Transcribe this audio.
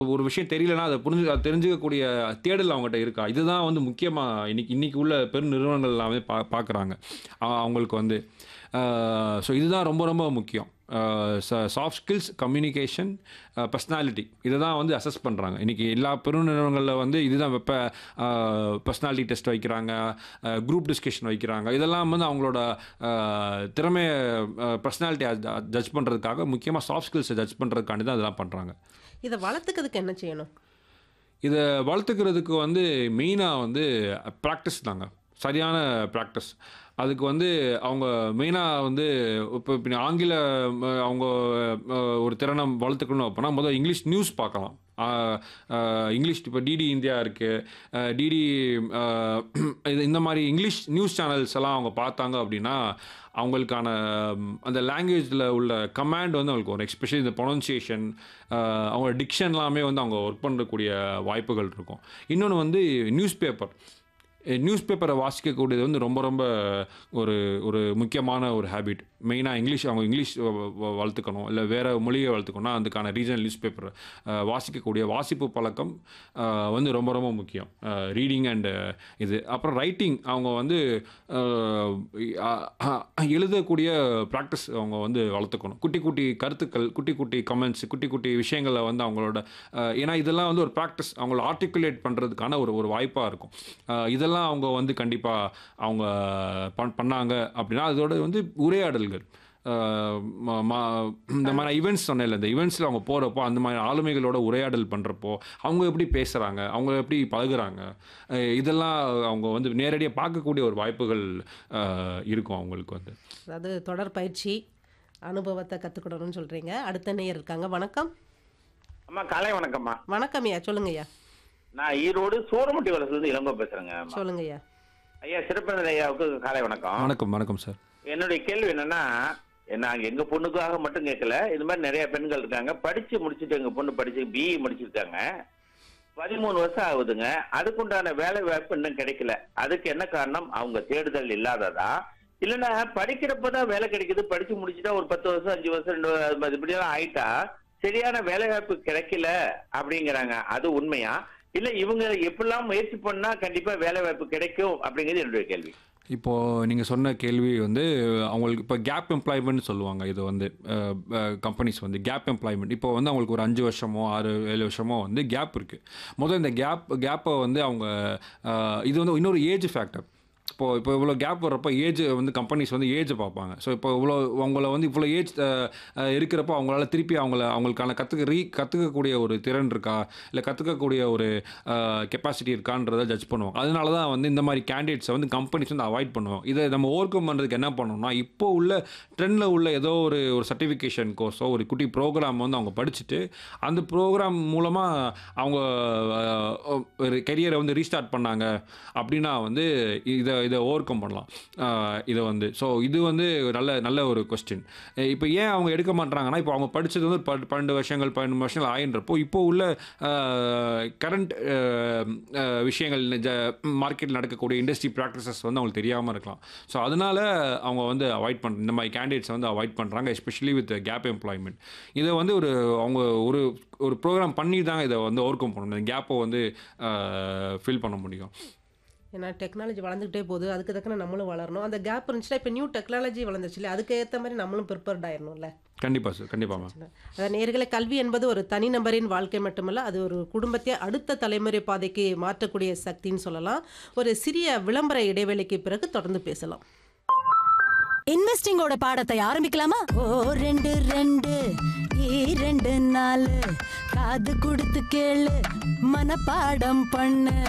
ஒரு விஷயம் தெரியலன்னா அதை புரிஞ்சு அதை தெரிஞ்சுக்கக்கூடிய தேடல் அவங்ககிட்ட இருக்கா இதுதான் வந்து முக்கியமாக இன்னைக்கு இன்னைக்கு உள்ள பெரு நிறுவனங்கள் எல்லாமே பா பார்க்குறாங்க அவங்களுக்கு வந்து ஸோ இதுதான் ரொம்ப ரொம்ப முக்கியம் சாஃப்ட் ஸ்கில்ஸ் கம்யூனிகேஷன் பர்சனாலிட்டி இதை தான் வந்து அசஸ் பண்ணுறாங்க இன்றைக்கி எல்லா பெருநிறுவனங்களில் வந்து இதுதான் வெப்ப பர்சனாலிட்டி டெஸ்ட் வைக்கிறாங்க குரூப் டிஸ்கஷன் வைக்கிறாங்க இதெல்லாம் வந்து அவங்களோட அஹ், திறமையை பர்சனாலிட்டியை ஜட்ஜ் பண்ணுறதுக்காக முக்கியமாக சாஃப்ட் ஸ்கில்ஸை ஜட்ஜ் பண்ணுறதுக்காண்டி தான் இதெல்லாம் பண்ணுறாங்க இதை வளர்த்துக்கிறதுக்கு என்ன செய்யணும் இதை வளர்த்துக்கிறதுக்கு வந்து மெயினாக வந்து ப்ராக்டிஸ் தாங்க சரியான ப்ராக்டிஸ் அதுக்கு வந்து அவங்க மெயினாக வந்து இப்போ இப்போ ஆங்கில ம, அவங்க அஹ், ஒரு திறனை வளர்த்துக்கணும் அப்படின்னா முதல்ல இங்கிலீஷ் நியூஸ் பார்க்கலாம் ஆஹ், ஆஹ், இங்கிலீஷ் இப்போ டிடி இந்தியா இருக்குது டிடி இது இந்த மாதிரி இங்கிலீஷ் நியூஸ் சேனல்ஸ் எல்லாம் அவங்க பார்த்தாங்க அப்படின்னா அவங்களுக்கான ம், அந்த லாங்குவேஜில் உள்ள கமாண்ட் வந்து அவங்களுக்கு வரும் எஸ்பெஷலி இந்த ப்ரொனன்சியேஷன் அவங்க டிக்ஷன் எல்லாமே வந்து அவங்க ஒர்க் பண்ணக்கூடிய வாய்ப்புகள் இருக்கும் இன்னொன்று வந்து நியூஸ் பேப்பர் நியூஸ் பேப்பரை வாசிக்கக்கூடியது வந்து ரொம்ப ரொம்ப ஒரு ஒரு முக்கியமான ஒரு ஹேபிட் மெயினாக இங்கிலீஷ் அவங்க இங்கிலீஷ் வ- வ- வளர்த்துக்கணும் இல்லை வேறு மொழியை வளர்த்துக்கணும்னா அதுக்கான ரீஜனல் நியூஸ் பேப்பர் வாசிக்கக்கூடிய வாசிப்பு பழக்கம் அஹ், வந்து ரொம்ப ரொம்ப முக்கியம் ரீடிங் அண்டு இது அப்புறம் ரைட்டிங் அவங்க வந்து அஹ், அஹ், அஹ், எழுதக்கூடிய ப்ராக்டிஸ் அவங்க வந்து வளர்த்துக்கணும் குட்டி குட்டி கருத்துக்கள் குட்டி குட்டி கமெண்ட்ஸ் குட்டி குட்டி விஷயங்களை வந்து அவங்களோட அஹ், ஏன்னா இதெல்லாம் வந்து ஒரு ப்ராக்டிஸ் அவங்கள ஆர்டிகுலேட் பண்ணுறதுக்கான ஒரு ஒரு வாய்ப்பாக இருக்கும் அஹ், இதெல்லாம் அவங்க வந்து கண்டிப்பாக அவங்க பண் பண்ணாங்க அப்படின்னா அதோட வந்து உரையாடல்கள் அஹ், ம- ம- இந்த மாதிரி ஈவெண்ட்ஸ் சொன்னேன்ல இந்த ஈவெண்ட்ஸில் அவங்க போகிறப்போ அந்த மாதிரி ஆளுமைகளோட உரையாடல் பண்ணுறப்போ அவங்க எப்படி பேசுகிறாங்க அவங்க எப்படி பழகுறாங்க அஹ், இதெல்லாம் அவங்க வந்து நேரடியாக பார்க்கக்கூடிய ஒரு வாய்ப்புகள் அஹ், இருக்கும் அவங்களுக்கு வந்து அதாவது தொடர் பயிற்சி அனுபவத்தை கற்றுக்கிடணும்னு சொல்கிறீங்க அடுத்த நேயர் இருக்காங்க வணக்கம் அம்மா காலை வணக்கம்மா வணக்கம் ஐயா சொல்லுங்கய்யா நான் ஈரோடு சூரமுட்டி வளசுலேருந்து இளங்கோ பேசுறேங்க அம்மா. சொல்லுங்கய்யா ஐயா சிறப்பினர் ஐயாவுக்கு காலை வணக்கம் வணக்கம் வணக்கம் சார் என்னுடைய கேள்வி என்னன்னா நான் எங்க பொண்ணுக்காக மட்டும் கேட்கல இது மாதிரி நிறைய பெண்கள் இருக்காங்க படிச்சு முடிச்சுட்டு எங்க பொண்ணு படிச்சு பிஇ முடிச்சிருக்காங்க பதிமூணு வருஷம் ஆகுதுங்க அதுக்குண்டான வேலை வாய்ப்பு இன்னும் கிடைக்கல அதுக்கு என்ன காரணம் அவங்க தேடுதல் இல்லாததா இல்லைன்னா படிக்கிறப்பதான் வேலை கிடைக்குது படிச்சு முடிச்சுட்டா ஒரு பத்து வருஷம் அஞ்சு வருஷம் ரெண்டு வ- அது இப்படியெல்லாம் ஆயிட்டா சரியான வேலை வாய்ப்பு கிடைக்கல அப்படிங்கிறாங்க அது உண்மையா இல்ல இவங்க எப்படிலாம் முயற்சி பண்ணா கண்டிப்பா வேலை வாய்ப்பு கிடைக்கும் அப்படிங்கிறது என்னுடைய கேள்வி இப்போது நீங்கள் சொன்ன கேள்வி வந்து அவங்களுக்கு இப்போ கேப் எம்ப்ளாய்மெண்ட் சொல்லுவாங்க இது வந்து கம்பெனிஸ் வந்து கேப் எம்ப்ளாய்மெண்ட் இப்போ வந்து அவங்களுக்கு ஒரு அஞ்சு வருஷமோ ஆறு ஏழு வருஷமோ வந்து கேப் இருக்குது முதல்ல இந்த கேப் கேப்பை வந்து அவங்க அஹ், இது வந்து இன்னொரு ஏஜ் ஃபேக்டர் இப்போது இப்போ இவ்வளோ கேப் வர்றப்போ ஏஜ் வந்து கம்பெனிஸ் வந்து ஏஜ் பார்ப்பாங்க ஸோ இப்போ இவ்வளோ அவங்கள வந்து இவ்வளோ ஏஜ் இருக்கிறப்போ அவங்களால திருப்பி அவங்கள அவங்களுக்கான கற்றுக்க ரீ கற்றுக்கக்கூடிய ஒரு திறன் இருக்கா இல்லை கற்றுக்கக்கூடிய ஒரு கெப்பாசிட்டி இருக்கான்றதை ஜட்ஜ் பண்ணுவாங்க அதனால தான் வந்து இந்த மாதிரி கேண்டிடேட்ஸை வந்து கம்பெனிஸ் வந்து அவாய்ட் பண்ணுவோம் இதை நம்ம ஓவர் கம் பண்ணுறதுக்கு என்ன பண்ணணும்னா இப்போ உள்ள ட்ரெண்டில் உள்ள ஏதோ ஒரு ஒரு சர்டிஃபிகேஷன் கோர்ஸோ ஒரு குட்டி ப்ரோக்ராம் வந்து அவங்க படிச்சுட்டு அந்த ப்ரோக்ராம் மூலமாக அவங்க அஹ், ஒரு கெரியரை வந்து ரீஸ்டார்ட் பண்ணாங்க அப்படின்னா வந்து இதை இதை ஓவர் கம் பண்ணலாம் அஹ், இதை வந்து ஸோ இது வந்து நல்ல நல்ல ஒரு கொஸ்டின் இப்போ ஏன் அவங்க எடுக்க மாட்றாங்கன்னா இப்போ அவங்க படித்தது வந்து ப- பன்னெண்டு வருஷங்கள் பன்னெண்டு வருஷங்கள் ஆயின்றப்போ இப்போ உள்ள கரண்ட் விஷயங்கள் மார்க்கெட்டில் நடக்கக்கூடிய இண்டஸ்ட்ரி ப்ராக்டிசஸ் வந்து அவங்களுக்கு தெரியாமல் இருக்கலாம் ஸோ அதனால அவங்க வந்து அவாய்ட் பண்ண இந்த மாதிரி கேண்டிடேட்ஸ் வந்து அவாய்ட் பண்ணுறாங்க எஸ்பெஷலி வித் கேப் எம்ப்ளாய்மெண்ட் இதை வந்து ஒரு அவங்க ஒரு ஒரு ப்ரோக்ராம் பண்ணி தான் இதை வந்து ஓவர் கம் பண்ணணும் இந்த கேப்பை வந்து ஃபில் பண்ண முடியும் ஏன்னா டெக்னாலஜி வளர்ந்துக்கிட்டே போகுது அதுக்கு தக்கன நம்மளும் வளரணும் அந்த கேப் இருந்துச்சுன்னா இப்போ நியூ டெக்னாலஜி வளர்ந்துச்சு இல்லையா அதுக்கு ஏற்ற மாதிரி நம்மளும் ப்ரிப்பேர்ட் ஆயிடணும்ல கண்டிப்பாக சார் கண்டிப்பாக மேம் அதாவது நேர்களை கல்வி என்பது ஒரு தனிநபரின் வாழ்க்கை மட்டுமல்ல அது ஒரு குடும்பத்தை அடுத்த தலைமுறை பாதைக்கு மாற்றக்கூடிய சக்தின்னு சொல்லலாம் ஒரு சிறிய விளம்பர இடைவேளைக்கு பிறகு தொடர்ந்து பேசலாம் இன்வெஸ்டிங்கோட பாடத்தை ஆரம்பிக்கலாமா ஓ ரெண்டு ரெண்டு இரண்டு நாலு காது கொடுத்து கேளு மனப்பாடம் பண்ணு